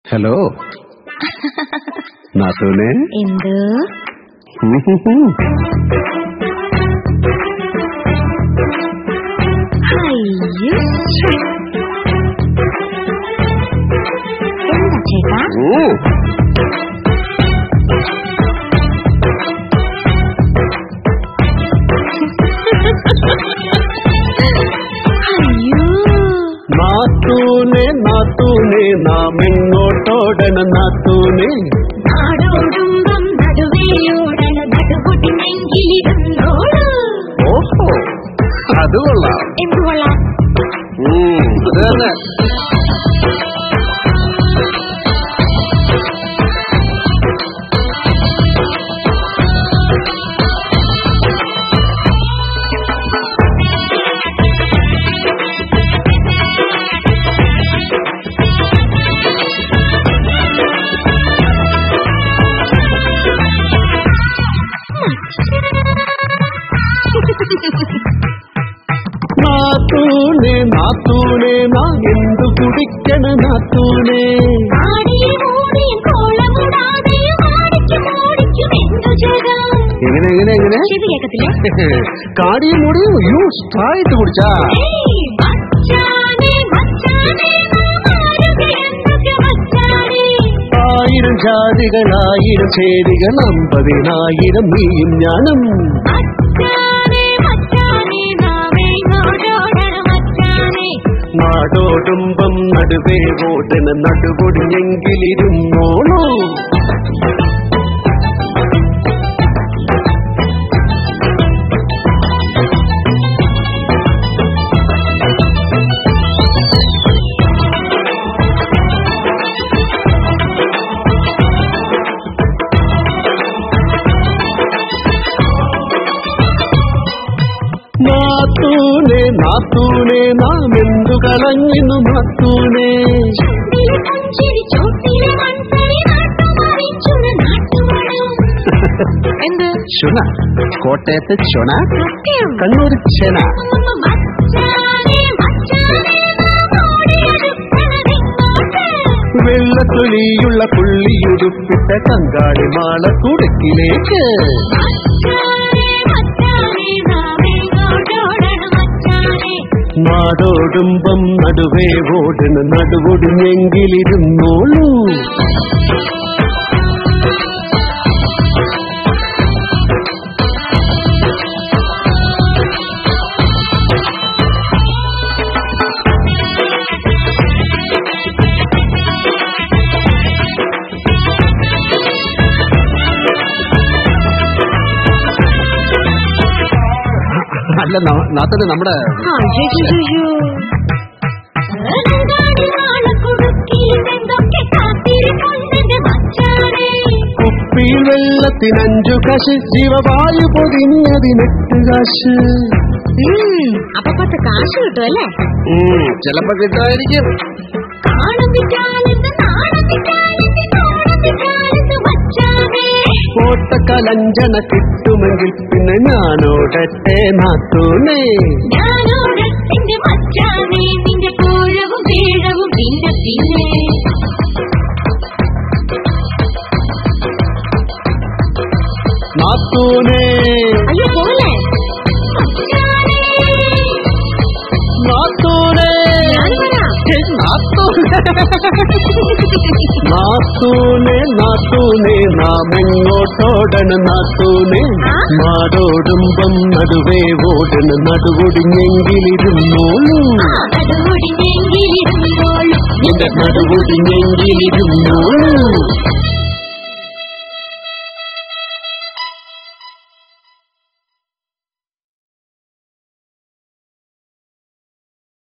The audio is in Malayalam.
ഹലോ നാത്തൂനെ എന്ത് അയ്യോ എന്താ ചേട്ടാ ഉം. അയ്യോ നാത്തൂനെ നാത്തൂനെ നാം എങ്ങോട്ടോടണം നാത്തൂനെ നാടോടുമ്പം നടുവേയോടണ നടുപൊട്ടിനെങ്കിലിരുന്നോട് ഓഹോ അത് കൊള്ളാം എന്ത് കൊള്ളാം ഉം, അത് തന്നെ നാത്തൂനെ നാത്തൂനെ നാ എന്തു കുടിക്കണ നാത്തൂനെ ആടിയും ഓടിയും കോളമുടാതെയും ആടിക്കും ഓടിക്കും എന്തു ചെയ്താൽ എങ്ങനെ എങ്ങനെ എങ്ങനെ ചെവി കേൾക്കത്തില്ലേ കാടിയും മുടിയും യൂ സ്ട്രായിട്ട് കുടിച്ചാ ഏയ് മച്ചാനെ മച്ചാനെ മാമാരുക എന്തൊക്കെ മച്ചാനെ ആയിരം ജാതികളായിരം ചേരികൾ അമ്പതിനായിരം നീയും ഞാനും മച്ചാനെ മച്ചാനെ നാമേങ്ങോടോടണ മച്ചാനെ നാടോടുമ്പം നടുവേ ഓടന നടുപൊടിഞ്ഞെങ്കിലിരുന്നോളൂ നാത്തൂനെ നാത്തൂനെ നാം എന്തു കളഞ്ഞു നാത്തൂനെ ചന്തിലെ പുഞ്ചിരി ചോട്ടിലെ മൺതരി നാട്ടുമറിച്ചുണ നാട്ടുമണം എന്ത് ചുണ കോട്ടയത്തെ ചുണ സത്യം കണ്ണൂർ ചെന മച്ചാനെ മച്ചാനെ നാമോടിയെടുക്കണതിങ്ങോട്ട് വെള്ളത്തൊലിയുള്ള പുള്ളിയുടുപ്പിട്ട കങ്കാളി മാള കുടുക്കിലേക്ക് മച്ചാനെ മച്ചാനെ നാമേങ്ങോടോടണ മച്ചാനെ നാടോടുമ്പം നടുവേ ഓടന നടുവൊടിഞ്ഞെങ്കിലിരുന്നോളൂ അല്ല നാത്തത് നമ്മുടെ അയ്യോ അനങ്കാടി നാളക്കുടുക്കിയിലെന്തൊക്കെ കാത്തിരിപ്പുണ്ടെന്റെ മച്ചാനെ കുപ്പിയിൽ വെള്ളത്തിനഞ്ചു കാശ് ജീവവായു പൊതിഞ്ഞതിനെട്ട് കാശ് അപ്പൊ പത്ത് കാശ് കിട്ടുമല്ലേ ചിലപ്പോ കിട്ടായിരിക്കും കാണം വിറ്റാലെന്ത് നാണം വിറ്റാലെന്ത് കോണം വിറ്റാലെന്ത് മച്ചാനെ കോട്ടക്കലഞ്ചന കിട്ടുമെങ്കിൽ പിന്നെ ഞാനോടട്ടെ നാത്തൂനെ ഞാനോടത്തിന്റെ മച്ചാനെ നിന്റെ കോഴവും വീഴവും പിന്നെ പിന്നെ നാത്തൂനെ അയ്യോ പോലെ മച്ചാനെ നാത്തൂനെ നാത്തൂനെ നാത്തൂനെ നാത്തൂനെ നാം എങ്ങോട്ടോടന നാത്തൂനെ ആ? നാടോടുമ്പം നടുവേ ഓടന നടുവൊടിഞ്ഞെങ്കിലിരുന്നോളൂ നടുമുടിഞ്ഞെങ്കിലിരുന്നോളൂ നിന്റെ നടുവൊടിഞ്ഞെങ്കിലിരുന്നോളൂ